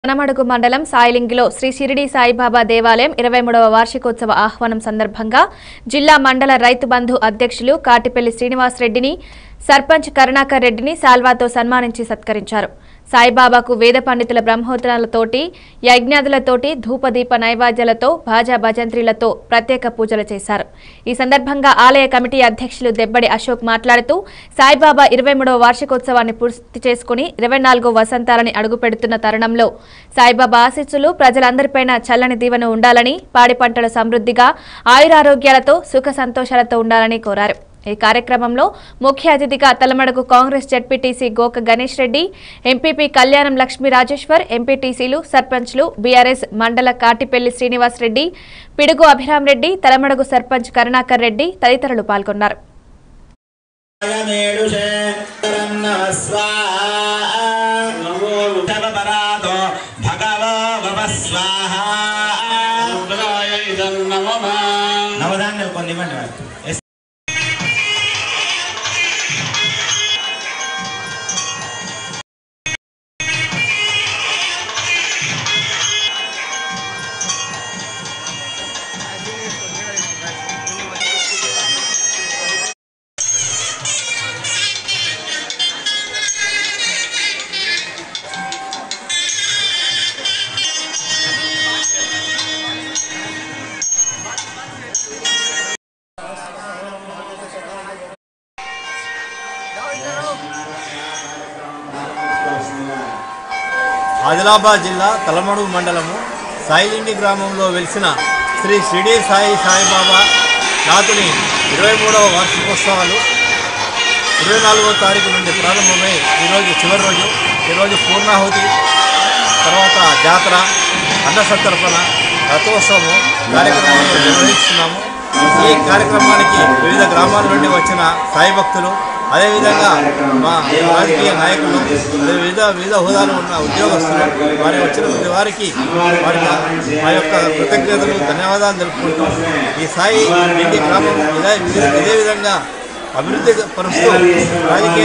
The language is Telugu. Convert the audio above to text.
వనమడుగు మండలం సాయిలింగిలో శ్రీ షిరిడి సాయిబాబా దేవాలయం ఇరవై మూడవ వార్షికోత్సవ ఆహ్వానం సందర్భంగా జిల్లా మండల రైతు బంధు అధ్యక్షులు కాటిపల్లి శ్రీనివాస్ రెడ్డిని సర్పంచ్ కరుణాకర్ రెడ్డిని శాల్వాతో సన్మానించి సత్కరించారు సాయిబాబాకు వేద పండితుల బ్రహ్మోత్తరాలతోటి యజ్ఞాదులతోటి ధూపదీప నైవేద్యాలతో భాజా భజంత్రీలతో ప్రత్యేక పూజలు చేశారు ఈ సందర్భంగా ఆలయ కమిటీ అధ్యక్షులు దెబ్బడి అశోక్ మాట్లాడుతూ సాయిబాబా ఇరవై మూడవ వార్షికోత్సవాన్ని పూర్తి చేసుకుని ఇరవై నాలుగో వసంతాలని అడుగుపెడుతున్న తరుణంలో సాయిబాబా ఆశీస్సులు ప్రజలందరిపైన చల్లని దీవెన ఉండాలని పాడి పంటలు సమృద్ధిగా ఆయురారోగ్యాలతో సుఖ సంతోషాలతో ఉండాలని కోరారు ఈ కార్యక్రమంలో ముఖ్య అతిథిగా తలమడుగు కాంగ్రెస్ జడ్పీటీసీ గోక గణేష్ రెడ్డి ఎంపీపీ కళ్యాణం లక్ష్మీ రాజేశ్వర్ ఎంపీటీసీలు సర్పంచ్లు బీఆర్ఎస్ మండల కాటిపల్లి శ్రీనివాస్ రెడ్డి పిడుగు అభిరామ్ రెడ్డి తలమడుగు సర్పంచ్ కరుణాకర్ రెడ్డి తదితరులు పాల్గొన్నారు మేడుషే స్వాహపరాతో భగవో భవ స్వాహ నవదాన్ని కొన్ని ఇవ్వండి మరి. ఎస్. ఆదిలాబాద్ జిల్లా తలమడుగు మండలము సాయిలిండి గ్రామంలో వెలిసిన శ్రీ షిరిడి సాయి సాయిబాబా నాథుని ఇరవై మూడవ వార్షికోత్సవాలు ఇరవై నాలుగవ తారీఖు నుండి ప్రారంభమై ఈరోజు చివరి రోజు ఈరోజు పూర్ణాహుతి తర్వాత జాతర అన్నసంతర్పణ రథోత్సవము కార్యక్రమాలను నిర్వహిస్తున్నాము ఈ కార్యక్రమానికి వివిధ గ్రామాల నుండి వచ్చిన సాయి భక్తులు అదేవిధంగా మా రాజకీయ నాయకులు అదే వివిధ వివిధ హోదాలు ఉన్న ఉద్యోగస్తులు వారి వచ్చిన ప్రతి వారికి వారి మా యొక్క కృతజ్ఞతలు ధన్యవాదాలు తెలుపుకుంటూ ఈ సాయి ఇంటి గ్రామం ఇదే ఇదే విధంగా అభివృద్ధి పరుస్తూ రాజకీయ